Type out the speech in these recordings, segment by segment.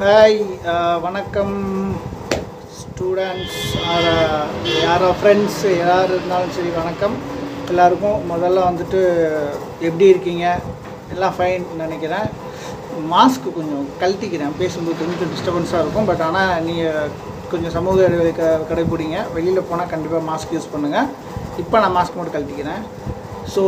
hi வணக்கம் students யாரோ friends யார் இருந்தாலும் சரி வணக்கம் எல்லாருக்கும் முதல்ல வந்துட்டு எப்படி இருக்கீங்க எல்லாம் ஃபைன் நினைக்கிறேன் மாஸ்க் கொஞ்சம் கழட்டிக்கிறேன் பேசும்போது கொஞ்சம் டிஸ்டர்பன்ஸாக இருக்கும் பட் ஆனால் நீங்கள் கொஞ்சம் சமூக இடைவெளி க கடைப்பிடிங்க வெளியில் போனால் கண்டிப்பாக மாஸ்க் யூஸ் பண்ணுங்கள் இப்போ நான் மாஸ்க் மட்டும் கழட்டிக்கிறேன் ஸோ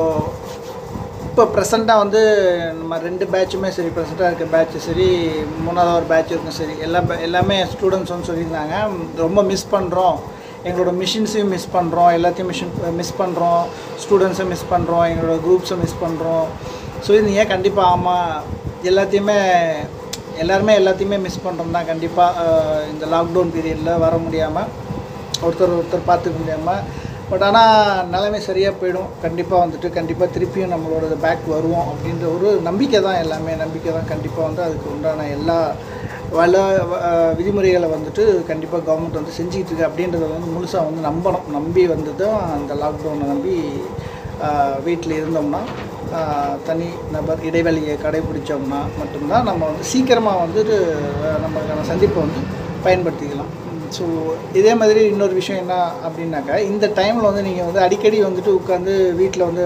இப்போ ப்ரெசண்ட்டாக வந்து நம்ம ரெண்டு பேட்சுமே சரி ப்ரெசண்ட்டாக இருக்க பேட்ச் சரி மூணாவது ஒரு பேட்ச் இருக்கும் சரி எல்லா ba- எல்லாமே ஸ்டூடெண்ட்ஸ் வந்து சொல்லியிருந்தாங்க ரொம்ப மிஸ் பண்ணுறோம் எங்களோட மிஷின்ஸையும் மிஸ் பண்ணுறோம் எல்லாத்தையும் மிஷின் மிஸ் பண்ணுறோம் ஸ்டூடெண்ட்ஸை மிஸ் பண்ணுறோம் எங்களோட குரூப்ஸை மிஸ் பண்ணுறோம் ஸோ இது ஏன் கண்டிப்பாக ஆமாம் எல்லாத்தையுமே எல்லாருமே எல்லாத்தையுமே மிஸ் பண்ணுறோம் தான் கண்டிப்பாக இந்த லாக்டவுன் பீரியடில் வர முடியாமல் ஒருத்தர் ஒருத்தர் பார்த்துக்க முடியாமல் பட் ஆனால் நிலைமை சரியாக போயிடும் கண்டிப்பாக வந்துட்டு கண்டிப்பாக திருப்பியும் நம்மளோட பேக் வருவோம் அப்படின்ற ஒரு நம்பிக்கை தான் எல்லாமே நம்பிக்கை தான் கண்டிப்பாக வந்து அதுக்கு உண்டான எல்லா வள அஹ், விதிமுறைகளை வந்துட்டு கண்டிப்பாக கவர்மெண்ட் வந்து செஞ்சுக்கிட்டு இருக்கு அப்படின்றத வந்து முழுசாக வந்து நம்பணும் நம்பி வந்து தான் அந்த லாக்டவுனை நம்பி வீட்டில் இருந்தோம்னா ஆஹ், தனி நபர் இடைவெளியை கடைபிடிச்சோம்னா மட்டும்தான் நம்ம வந்து சீக்கிரமாக வந்துட்டு அஹ், நமக்கான சந்திப்பை வந்து பயன்படுத்திக்கலாம் ஸோ இதே மாதிரி இன்னொரு விஷயம் என்ன அப்படின்னாக்கா இந்த டைமில் வந்து நீங்கள் வந்து அடிக்கடி வந்துட்டு உட்காந்து வீட்டில் வந்து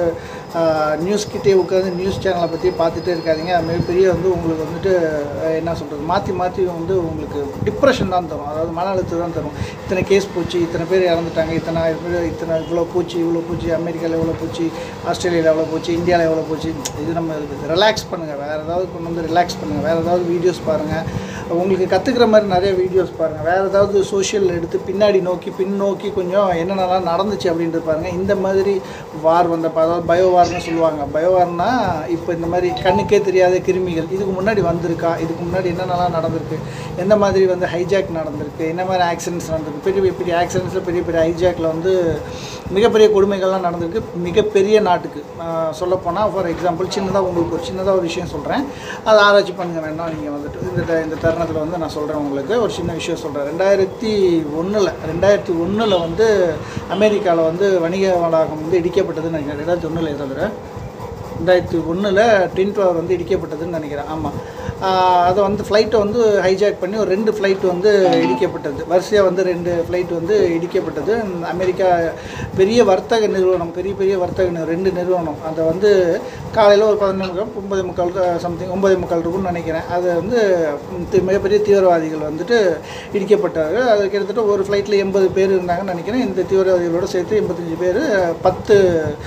நியூஸ் கிட்டே உட்காந்து நியூஸ் சேனலை பற்றி பார்த்துட்டே இருக்காதீங்க அதுமாரி பெரிய வந்து உங்களுக்கு வந்துட்டு அஹ், என்ன சொல்கிறது மாற்றி மாற்றி வந்து உங்களுக்கு டிப்ரெஷன் தான் தரும் அதாவது மன அழுத்தம் தான் தரும் இத்தனை கேஸ் போச்சு இத்தனை பேர் இறந்துட்டாங்க இத்தனை பேர் இத்தனை இவ்வளோ பூச்சி இவ்வளோ பூச்சி அமெரிக்காவில் எவ்வளோ பூச்சி ஆஸ்திரேலியாவில் எவ்வளோ போச்சு இந்தியாவில் எவ்வளோ போச்சு இது நம்ம ரிலாக்ஸ் பண்ணுங்கள் வேறு ஏதாவது கொண்டு வந்து ரிலாக்ஸ் பண்ணுங்கள் வேறு ஏதாவது வீடியோஸ் பாருங்கள் உங்களுக்கு கற்றுக்கிற மாதிரி நிறைய வீடியோஸ் பாருங்கள் வேறு ஏதாவது சோஷியல் எடுத்து பின்னாடி நோக்கி பின்னோக்கி கொஞ்சம் என்னென்னலாம் நடந்துச்சு அப்படின்றது பாருங்கள் இந்த மாதிரி வார் வந்தப்போ அதாவது பயோவார்னு சொல்லுவாங்க பயோவார்னா இப்போ இந்த மாதிரி கண்ணுக்கே தெரியாத கிருமிகள் இதுக்கு முன்னாடி வந்திருக்கா இதுக்கு முன்னாடி என்னென்னலாம் நடந்திருக்கு எந்த மாதிரி வந்து ஹைஜாக் நடந்திருக்கு என்ன மாதிரி ஆக்சிடென்ட்ஸ் நடந்திருக்கு பெரிய பெரிய பெரிய ஆக்சிடென்ட்ஸில் பெரிய பெரிய ஹைஜாக்கில் வந்து மிகப்பெரிய கொடுமைகள்லாம் நடந்திருக்கு மிகப்பெரிய நாட்டுக்கு சொல்லப்போனால் ஃபார் எக்ஸாம்பிள் சின்னதாக உங்களுக்கு ஒரு சின்னதாக ஒரு விஷயம் சொல்கிறேன் அதை ஆராய்ச்சி பண்ணுங்க வேண்டாம் நீங்கள் வந்துட்டு இந்த த- இந்த தருணத்தில் வந்து நான் சொல்கிறேன் உங்களுக்கு ஒரு சின்ன விஷயம் சொல்கிறேன் ரெண்டாயிரத்தி ஒன்றில் ரெண்டாயிரத்தி ஒன்றில் வந்து அமெரிக்காவில் வந்து வணிக வளாகம் வந்து இடிக்கப்பட்டதுன்னு நினைக்கிறேன் ரெண்டாயிரத்தி ஒன்றில் எதாவது ரெண்டாயிரத்தி ஒன்றில் ட்வின் டவர் வந்து இடிக்கப்பட்டதுன்னு நினைக்கிறேன் ஆமாம் அதை வந்து ஃப்ளைட்டை வந்து ஹைஜாக் பண்ணி ஒரு ரெண்டு ஃப்ளைட் வந்து இடிக்கப்பட்டது வரிசையாக வந்து ரெண்டு ஃப்ளைட் வந்து இடிக்கப்பட்டது இந்த அமெரிக்கா பெரிய வர்த்தக நிறுவனம் பெரிய பெரிய வர்த்தக நிறு- ரெண்டு நிறுவனம் அதை வந்து காலையில் ஒரு பதினொன்று முக்கால் ஒன்பது முக்கால் சம்திங் ஒன்பது முக்கால் இருக்கும்னு நினைக்கிறேன் அது வந்து ம், தி- மிகப்பெரிய தீவிரவாதிகள் வந்துட்டு இடிக்கப்பட்டார்கள் அது கிட்டத்தட்ட ஒரு ஃப்ளைட்டில் எண்பது பேர் இருந்தாங்கன்னு நினைக்கிறேன் இந்த தீவிரவாதிகளோட சேர்த்து எண்பத்தஞ்சு பேர் பத்து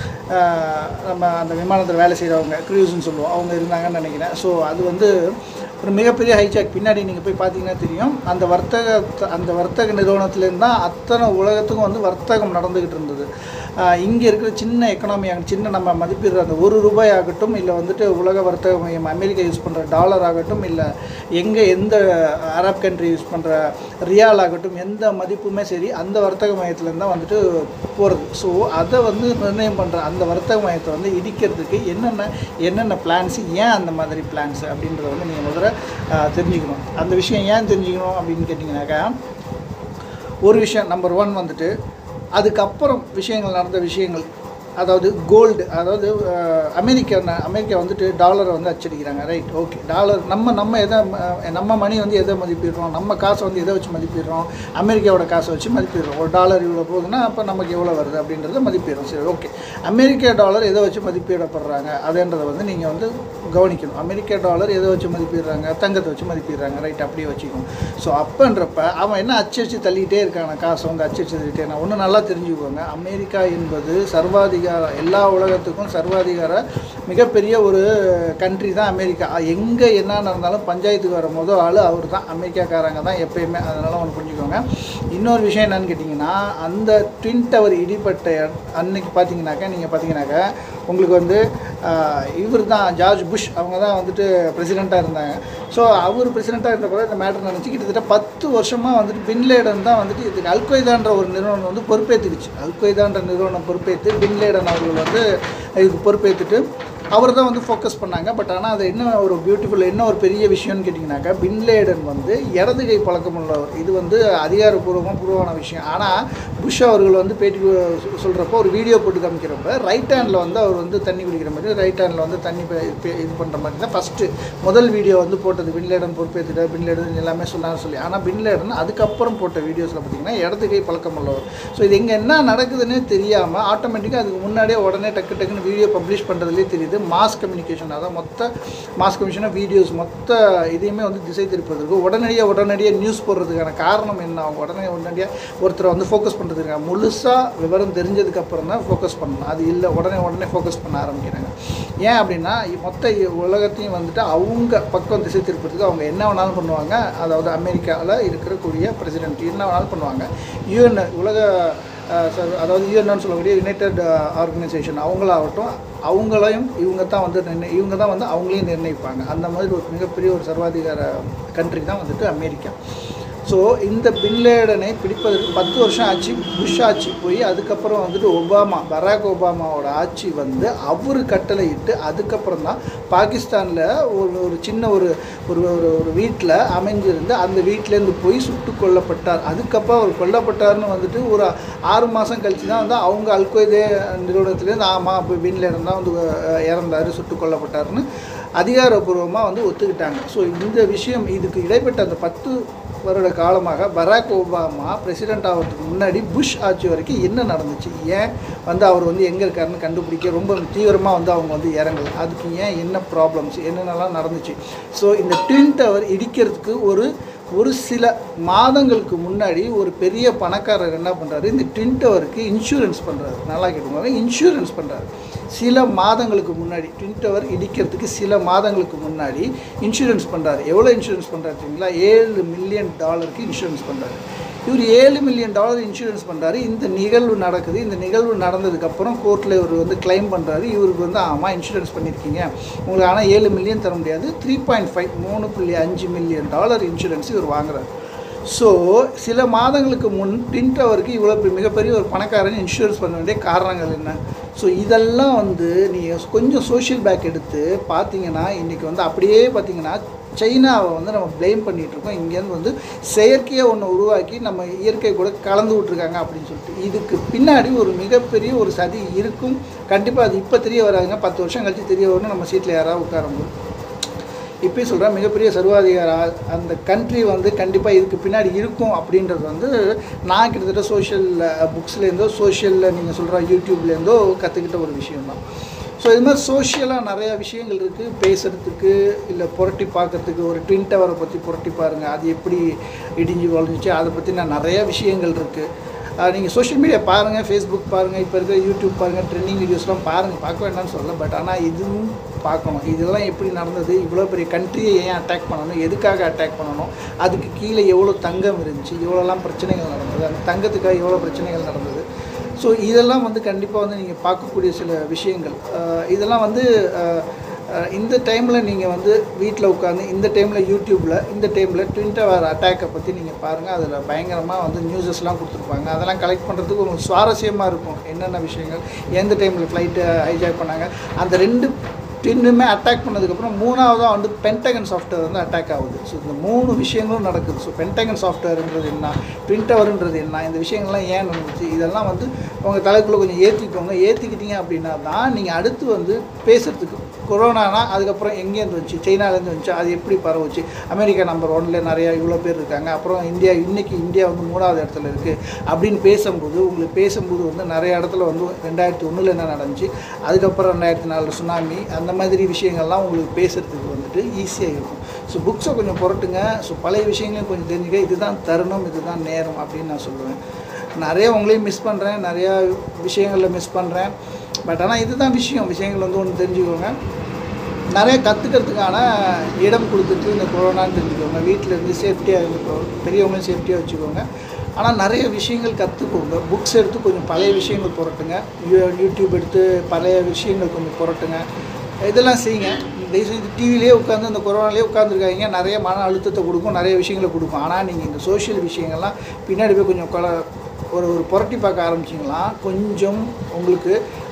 ஆஹ், நம்ம அந்த விமானத்தில் வேலை செய்கிறவங்க க்ரூஸ்னு சொல்லுவோம் அவங்க இருந்தாங்கன்னு நினைக்கிறேன் ஸோ அது வந்து ஒரு மிகப்பெரிய ஹைஜாக் பின்னாடி நீங்கள் போய் பார்த்தீங்கன்னா தெரியும் அந்த வர்த்தக அந்த வர்த்தக நிறுவனத்துலேருந்து தான் அத்தனை உலகத்துக்கும் வந்து வர்த்தகம் நடந்துக்கிட்டு இருந்தது இங்கே இருக்கிற சின்ன எக்கனாமி சின்ன நம்ம மதிப்பிடுற அந்த ஒரு ரூபாய் ஆகட்டும் இல்லை வந்துட்டு உலக வர்த்தக மையம் அமெரிக்கா யூஸ் பண்ணுற டாலர் ஆகட்டும் இல்லை எங்கே எந்த அரப் கண்ட்ரி யூஸ் பண்ணுற ரியால் ஆகட்டும் எந்த மதிப்புமே சரி அந்த வர்த்தக மையத்துலேருந்து தான் வந்துட்டு போகிறது ஸோ அதை வந்து நிர்ணயம் பண்ணுற அந்த வர்த்தக மையத்தை வந்து இடிக்கிறதுக்கு என்னென்ன என்னென்ன பிளான்ஸ் ஏன் அந்த மாதிரி பிளான்ஸ் அப்படின்றத வந்து நீங்கள் முதல்ல ஆஹ், தெரிஞ்சுக்கணும் அந்த விஷயம் ஏன் தெரிஞ்சுக்கணும் அப்படின்னு கேட்டிங்கனாக்கா ஒரு விஷயம் நம்பர் ஒன் வந்துட்டு அதுக்கப்புறம் விஷயங்கள் நடந்த விஷயங்கள் அதாவது கோல்டு அதாவது அஹ், அமெரிக்கா ந- அமெரிக்கா வந்துட்டு டாலரை வந்து அச்சடிக்கிறாங்க ரைட் ஓகே டாலர் நம்ம நம்ம எதை ம- நம்ம மணி வந்து எதை மதிப்பிடுறோம் நம்ம காசை வந்து எதை வச்சு மதிப்பிடுறோம் அமெரிக்காவோட காசை வச்சு மதிப்பிடுறோம் ஒரு டாலர் இவ்வளோ போகுதுன்னா அப்போ நமக்கு எவ்வளோ வருது அப்படின்றத மதிப்பிடுறோம் சரி ஓகே அமெரிக்க டாலர் எதை வச்சு மதிப்பிடப்படுறாங்க அதுன்றதை வந்து நீங்கள் வந்து கவனிக்கணும் அமெரிக்க டாலர் எதை வச்சு மதிப்பிடுறாங்க தங்கத்தை வச்சு மதிப்பிடுறாங்க ரைட் அப்படியே வச்சுக்கணும் ஸோ அப்பன்றப்ப அவன் என்ன அச்சடிச்சு தள்ளிட்டே இருக்கான காசை வந்து அச்சடிச்சு தள்ளிட்டே நான் ஒன்று நல்லா தெரிஞ்சுக்கோங்க அமெரிக்கா என்பது சர்வாதிகார எல்லா உலகத்துக்கும் சர்வாதிகார மிகப்பெரிய ஒரு கண்ட்ரி தான் அமெரிக்கா எங்கே என்ன நடந்தாலும் பஞ்சாயத்துக்கு வர மொதல் ஆள் அவர் தான் அமெரிக்காக்காரங்க தான் எப்பயுமே அதனால் ஒன்று புரிஞ்சுக்கோங்க இன்னொரு விஷயம் என்னன்னு கேட்டிங்கன்னா அந்த ட்வின் டவர் இடிப்பட்ட இட- அன்னைக்கு பார்த்தீங்கன்னாக்கா நீங்கள் பார்த்தீங்கன்னாக்கா உங்களுக்கு வந்து இவர் தான் ஜார்ஜ் புஷ் அவங்க தான் வந்துட்டு பிரசிடெண்ட்டாக இருந்தாங்க ஸோ அவர் பிரசிடெண்ட்டாக இருந்தப்போ இந்த மேட்டர் நினச்சி கிட்டத்தட்ட பத்து வருஷமாக வந்துட்டு பின்லேடன் தான் வந்துட்டு இதுக்கு அல்கொய்தான்ற ஒரு நிறுவனம் வந்து பொறுப்பேற்றுக்குச்சு அல்கொய்தான்ற நிறுவனம் பொறுப்பேற்று பின்லேடன் அவர்கள் வந்து இதுக்கு பொறுப்பேற்றுட்டு அவர் தான் வந்து ஃபோக்கஸ் பண்ணாங்க பட் ஆனால் அது என்ன ஒரு பியூட்டிஃபுல் என்ன ஒரு பெரிய விஷயம்னு கேட்டிங்கனாக்கா பின்லேடன் வந்து இடது கை பழக்கம் உள்ளவர் இது வந்து அதிகாரப்பூர்வமாக பூர்வமான விஷயம் ஆனால் புஷ் அவர்கள் வந்து பேட்டி கு- சொல்கிறப்போ ஒரு வீடியோ போட்டு காமிக்கிறப்ப ரைட் ஹேண்டில் வந்து அவர் வந்து தண்ணி குடிக்கிற மாதிரி ரைட் ஹேண்டில் வந்து தண்ணி பே- பே- இது பண்ணுற மாதிரி தான் ஃபஸ்ட்டு முதல் வீடியோ வந்து போட்டது பின்லேடன் பொறுப்பேற்றுட்டார் பின்லேடன் எல்லாமே சொன்னாங்க சொல்லி ஆனால் பின்லேடன் அதுக்கப்புறம் போட்ட வீடியோஸில் பார்த்தீங்கன்னா இடது கை பழக்கம் உள்ளவர் ஸோ இது இங்கே என்ன நடக்குதுன்னே தெரியாமல் ஆட்டோமேட்டிக்காக அதுக்கு முன்னாடியே உடனே டக்கு டக்குன்னு வீடியோ பப்ளிஷ் பண்ணுறதுலேயே தெரியுது மாஸ் கம்யூனிகேஷன் அதான் மொத்த மாஸ் கம்யூனிகேஷனாக வீடியோஸ் மொத்த இதையுமே வந்து திசை திருப்பதற்கு உடனடியாக உடனடியாக நியூஸ் போடுறதுக்கான காரணம் என்ன அவங்க உடனே உடனடியாக ஒருத்தரை வந்து ஃபோக்கஸ் பண்ணுறதுக்காக முழுசாக விவரம் தெரிஞ்சதுக்கு அப்புறம் தான் ஃபோக்கஸ் பண்ணணும் அது இல்லை உடனே உடனே ஃபோக்கஸ் பண்ண ஆரம்பிக்கிறாங்க ஏன் அப்படின்னா இ- மொத்த இ- உலகத்தையும் வந்துட்டு அவங்க பக்கம் திசை திருப்பதுக்கு அவங்க என்ன வேணாலும் பண்ணுவாங்க அதாவது அமெரிக்காவில் இருக்கக்கூடிய பிரசிடென்ட் என்ன வேணாலும் பண்ணுவாங்க யூஎன் உலக அஹ், ச- அதாவது யூஎன்னு சொல்லக்கூடிய யுனைடெட் ஆர்கனைசேஷன் அவங்களாகட்டும் அவங்களையும் இவங்க தான் வந்து நிர்ணய இவங்க தான் வந்து அவங்களையும் நிர்ணயிப்பாங்க அந்த மாதிரி ஒரு மிகப்பெரிய ஒரு சர்வாதிகார கண்ட்ரி தான் வந்துட்டு அமெரிக்கா ஸோ இந்த பின்லேடனை பிடிப்பதற்கு பத்து வருஷம் ஆச்சு புஷ் ஆட்சி போய் அதுக்கப்புறம் வந்துட்டு ஒபாமா பராக் ஒபாமாவோட ஆட்சி வந்து அவர் கட்டளையிட்டு அதுக்கப்புறம் தான் பாகிஸ்தானில் ஒரு ஒரு சின்ன ஒரு ஒரு ஒரு ஒரு வீட்டில் அமைஞ்சிருந்து அந்த வீட்டிலேருந்து போய் சுட்டு கொல்லப்பட்டார் அதுக்கப்புறம் அவர் கொல்லப்பட்டார்னு வந்துட்டு ஒரு ஆறு மாதம் கழிச்சு தான் வந்து அவங்க அல்கொய்தே நிறுவனத்துலேருந்து ஆமாம் இப்போ பின்லேடன் தான் வந்து அஹ், இறந்தார் சுட்டு கொல்லப்பட்டார்னு அதிகாரப்பூர்வமாக வந்து ஒத்துக்கிட்டாங்க ஸோ இந்த விஷயம் இதுக்கு இடைப்பட்ட அந்த பத்து வருட காலமாக பராக் ஒபாமா பிரசிடென்ட் ஆகிறதுக்கு முன்னாடி புஷ் ஆட்சி வரைக்கும் என்ன நடந்துச்சு ஏன் வந்து அவர் வந்து எங்கே இருக்காருன்னு கண்டுபிடிக்க ரொம்ப தீவிரமாக வந்து அவங்க வந்து இறங்கல அதுக்கு ஏன் என்ன ப்ராப்ளம்ஸ் என்னென்னலாம் நடந்துச்சு ஸோ இந்த ட்வின் டவர் இடிக்கிறதுக்கு ஒரு ஒரு சில மாதங்களுக்கு முன்னாடி ஒரு பெரிய பணக்காரர் என்ன பண்ணுறாரு இந்த ட்வின் டவருக்கு இன்சூரன்ஸ் பண்ணுறாரு நல்லா கேட்டுக்கோங்க இன்சூரன்ஸ் பண்ணுறாரு சில மாதங்களுக்கு முன்னாடி ட்வின் டவர் இடிக்கிறதுக்கு சில மாதங்களுக்கு முன்னாடி இன்சூரன்ஸ் பண்ணுறாரு எவ்வளோ இன்சூரன்ஸ் பண்ணுறாரு தெரியுங்களா ஏழு மில்லியன் டாலருக்கு இன்சூரன்ஸ் பண்ணுறாரு இவர் ஏழு மில்லியன் டாலர் இன்சூரன்ஸ் பண்ணுறாரு இந்த நிகழ்வு நடக்குது இந்த நிகழ்வு நடந்ததுக்கப்புறம் கோர்ட்டில் இவர் வந்து க்ளைம் பண்ணுறாரு இவருக்கு வந்து ஆமாம் இன்சூரன்ஸ் பண்ணியிருக்கீங்க உங்களுக்கு ஆனால் ஏழு மில்லியன் தர முடியாது த்ரீ பாயிண்ட் ஃபைவ் மூணு புள்ளி அஞ்சு மில்லியன் டாலர் இன்சூரன்ஸ் இவர் வாங்குறாரு ஸோ சில மாதங்களுக்கு முன் டின் டவருக்கு இவ்வளோ பெரிய- மிகப்பெரிய ஒரு பணக்காரன் இன்சூரன்ஸ் பண்ண வேண்டிய காரணங்கள் என்ன ஸோ இதெல்லாம் வந்து நீங்கள் கொஞ்சம் சோஷியல் பேக் எடுத்து பார்த்தீங்கன்னா இன்றைக்கி வந்து அப்படியே பார்த்தீங்கன்னா சைனாவை வந்து நம்ம ப்ளேம் பண்ணிகிட்டு இருக்கோம் இங்கேருந்து வந்து செயற்கையாக ஒன்று உருவாக்கி நம்ம இயற்கை கூட கலந்து விட்ருக்காங்க அப்படின்னு சொல்லிட்டு இதுக்கு பின்னாடி ஒரு மிகப்பெரிய ஒரு சதி இருக்கும் கண்டிப்பாக அது இப்போ தெரிய வராதுங்க பத்து வருஷம் கழிச்சு தெரிய வரணும் நம்ம சீட்டில் யாராவது உட்காரும்போது இப்பயும் சொல்கிறேன் மிகப்பெரிய சர்வாதிகார ஆ- அந்த கண்ட்ரி வந்து கண்டிப்பாக இதுக்கு பின்னாடி இருக்கும் அப்படின்றது வந்து நான் கிட்டத்தட்ட சோஷியல் புக்ஸ்லேருந்தோ சோஷியலில் நீங்கள் சொல்கிற யூடியூப்லேருந்தோ கற்றுக்கிட்ட ஒரு விஷயம்தான் ஸோ இது மாதிரி சோஷியலாக நிறையா விஷயங்கள் இருக்குது பேசுகிறதுக்கு இல்லை புரட்டி பார்க்கறதுக்கு ஒரு ட்வின் டவரை பற்றி புரட்டி பாருங்கள் அது எப்படி இடிஞ்சு வளைஞ்சிச்சு அதை பற்றி நான் நிறையா விஷயங்கள் இருக்குது நீங்கள் சோஷியல் மீடியா பாருங்கள் ஃபேஸ்புக் பாருங்கள் இப்போ இருக்கிற யூடியூப் பாருங்கள் ட்ரெண்டிங் வீடியோஸ்லாம் பாருங்கள் பார்க்க வேண்டாம்னு சொல்லல பட் ஆனால் இதுவும் பார்க்கணும் இதெல்லாம் எப்படி நடந்தது இவ்வளோ பெரிய கண்ட்ரியை ஏன் அட்டாக் பண்ணணும் எதுக்காக அட்டாக் பண்ணணும் அதுக்கு கீழே எவ்வளோ தங்கம் இருந்துச்சு எவ்வளோலாம் பிரச்சனைகள் நடந்தது அந்த தங்கத்துக்காக எவ்வளோ பிரச்சனைகள் நடந்தது ஸோ இதெல்லாம் வந்து கண்டிப்பாக வந்து நீங்கள் பார்க்கக்கூடிய சில விஷயங்கள் அஹ் இதெல்லாம் வந்து அஹ், அஹ், இந்த டைமில் நீங்கள் வந்து வீட்டில் உட்காந்து இந்த டைமில் யூடியூப்பில் இந்த டைமில் ட்வின் டவர் அட்டாக்கை பற்றி நீங்கள் பாருங்கள் அதில் பயங்கரமாக வந்து நியூஸஸ்லாம் கொடுத்துருப்பாங்க அதெல்லாம் கலெக்ட் பண்ணுறதுக்கு உங்களுக்கு சுவாரஸ்யமாக இருக்கும் என்னென்ன விஷயங்கள் எந்த டைமில் ஃப்ளைட்டை ஹைஜாக் பண்ணாங்க அந்த ரெண்டு ட்வின்னுமே அட்டாக் பண்ணதுக்கப்புறம் மூணாவதாக வந்து பென்டகன் சாஃப்ட்வேர் வந்து அட்டாக் ஆகுது ஸோ இந்த மூணு விஷயங்களும் நடக்குது ஸோ பென்டகன் சாஃப்ட்வேர்ன்றது என்ன ட்வின் டவர்ன்றது என்ன இந்த விஷயங்கள்லாம் ஏன் நடந்துச்சு இதெல்லாம் வந்து உங்கள் தலைக்குள்ளே கொஞ்சம் ஏற்றிக்கோங்க ஏற்றிக்கிட்டீங்க அப்படின்னா தான் நீங்கள் அடுத்து வந்து பேசுகிறதுக்கு கொரோனானா அதுக்கப்புறம் எங்கேருந்து வந்துச்சு சைனாலேருந்து வந்துச்சு அது எப்படி பரவுச்சு அமெரிக்கா நம்பர் ஒன்ல நிறையா இவ்வளோ பேர் இருக்காங்க அப்புறம் இந்தியா இன்னைக்கு இந்தியா வந்து மூணாவது இடத்துல இருக்குது அப்படின்னு பேசும்போது உங்களுக்கு பேசும்போது வந்து நிறைய இடத்துல வந்து ரெண்டாயிரத்தி ஒன்றில் என்ன நடந்துச்சு அதுக்கப்புறம் ரெண்டாயிரத்தி நாலு சுனாமி அந்த மாதிரி விஷயங்கள்லாம் உங்களுக்கு பேசுகிறதுக்கு வந்துட்டு ஈஸியாக இருக்கும் ஸோ புக்ஸை கொஞ்சம் புரட்டுங்க ஸோ பழைய விஷயங்களையும் கொஞ்சம் தெரிஞ்சுக்க இதுதான் தருணம் இதுதான் நேரம் அப்படின்னு நான் சொல்லுவேன் நிறைய உங்களையும் மிஸ் பண்ணுறேன் நிறையா விஷயங்களில் மிஸ் பண்ணுறேன் பட் ஆனால் இதுதான் விஷயம் விஷயங்கள் வந்து ஒன்று தெரிஞ்சுக்கோங்க நிறைய கற்றுக்கிறதுக்கான இடம் கொடுத்துட்டு இந்த கொரோனான்னு தெரிஞ்சுக்கோங்க வீட்டில் இருந்து சேஃப்டியாக இருந்துக்கோங்க பெரியவங்களும் சேஃப்டியாக வச்சுக்கோங்க ஆனால் நிறைய விஷயங்கள் கற்றுக்கோங்க புக்ஸ் எடுத்து கொஞ்சம் பழைய விஷயங்கள் புரட்டுங்க யூ- யூடியூப் எடுத்து பழைய விஷயங்கள் கொஞ்சம் புரட்டுங்க இதெல்லாம் செய்யுங்க தயவுசெய்து டிவிலே உட்காந்து இந்த கொரோனாலே உட்காந்துருக்காங்க நிறைய மன அழுத்தத்தை கொடுக்கும் நிறைய விஷயங்களை கொடுக்கும் ஆனால் நீங்கள் இந்த சோஷியல் விஷயங்கள்லாம் பின்னாடி போய் கொஞ்சம் கொல ஒரு ஒரு புரட்டி பார்க்க ஆரம்பிச்சிங்களா கொஞ்சம் உங்களுக்கு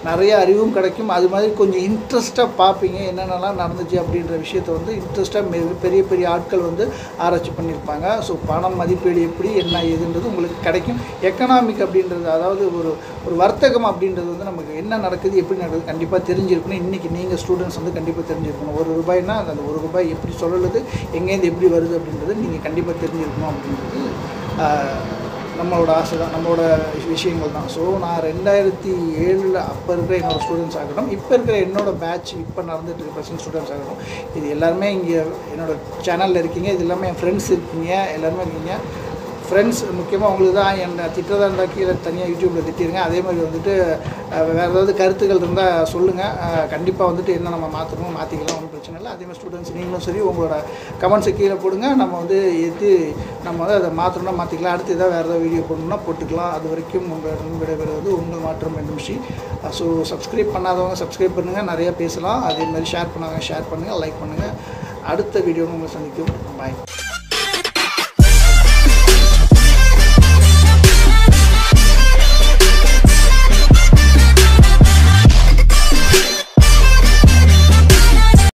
நிறைய அறிவும் கிடைக்கும் அது மாதிரி கொஞ்சம் இன்ட்ரெஸ்ட்டாக பார்ப்பீங்க என்னென்னலாம் நடந்துச்சு அப்படின்ற விஷயத்த வந்து இன்ட்ரெஸ்ட்டாக பெரிய பெரிய ஆட்கள் வந்து ஆராய்ச்சி பண்ணியிருப்பாங்க ஸோ பணம் மதிப்பீடு எப்படி என்ன ஏதுன்றது உங்களுக்கு கிடைக்கும் எக்கனாமிக் அப்படின்றது அதாவது ஒரு ஒரு வர்த்தகம் அப்படின்றது வந்து நமக்கு என்ன நடக்குது எப்படி நடக்குது கண்டிப்பாக தெரிஞ்சிருக்கணும் இன்றைக்கி நீங்கள் ஸ்டூடெண்ட்ஸ் வந்து கண்டிப்பாக தெரிஞ்சிருக்கணும் ஒரு ரூபாய்னா அந்த ஒரு ரூபாய் எப்படி சொல்லுது எங்கேருந்து எப்படி வருது அப்படின்றது நீங்கள் கண்டிப்பாக தெரிஞ்சிருக்கணும் அப்படின்றது ஆஹ், நம்மளோட ஆசை தான் நம்மளோட விஷயங்கள் தான் ஸோ நான் ரெண்டாயிரத்தி ஏழில் அப்போ இருக்கிற என்னோடய ஸ்டூடெண்ட்ஸ் ஆகட்டும் இப்போ இருக்கிற என்னோட பேட்ச் இப்போ நடந்துட்டு இருக்க பர்சன்ட் ஸ்டூடெண்ட்ஸ் ஆகட்டும் இது எல்லாருமே இங்கே என்னோட சேனலில் இருக்கீங்க இது எல்லாமே என் ஃப்ரெண்ட்ஸ் இருக்கீங்க எல்லாருமே இருக்கீங்க ஃப்ரெண்ட்ஸ் முக்கியமாக உங்களுக்கு தான் என்ன திட்டதாக இருந்தால் கீழே தனியாக யூடியூப்பில் திட்டிருங்க அதே மாதிரி வந்துட்டு அஹ், வேறு ஏதாவது கருத்துக்கள் இருந்தால் சொல்லுங்கள் கண்டிப்பாக வந்துட்டு என்ன நம்ம மாற்றணும் மாற்றிக்கலாம் ஒன்றும் பிரச்சனை இல்லை அதே மாதிரி ஸ்டூடெண்ட்ஸ் நீங்களும் சரி உங்களோட கமெண்ட்ஸை கீழே போடுங்க நம்ம வந்து எது நம்ம வந்து அதை மாற்றணும்னா மாற்றிக்கலாம் அடுத்து ஏதாவது வேறு ஏதாவது வீடியோ போடணும்னா போட்டுக்கலாம் அது வரைக்கும் உங்கள் விடைபெறுவது உங்கள் மாற்றம் என்னும் ஷி ஸோ சப்ஸ்கிரைப் பண்ணாதவங்க சப்ஸ்கிரைப் பண்ணுங்கள் நிறையா பேசலாம் அதே மாதிரி ஷேர் பண்ணாதவங்க ஷேர் பண்ணுங்கள் லைக் பண்ணுங்கள் அடுத்த வீடியோ உங்களை சந்திக்கும் பாய்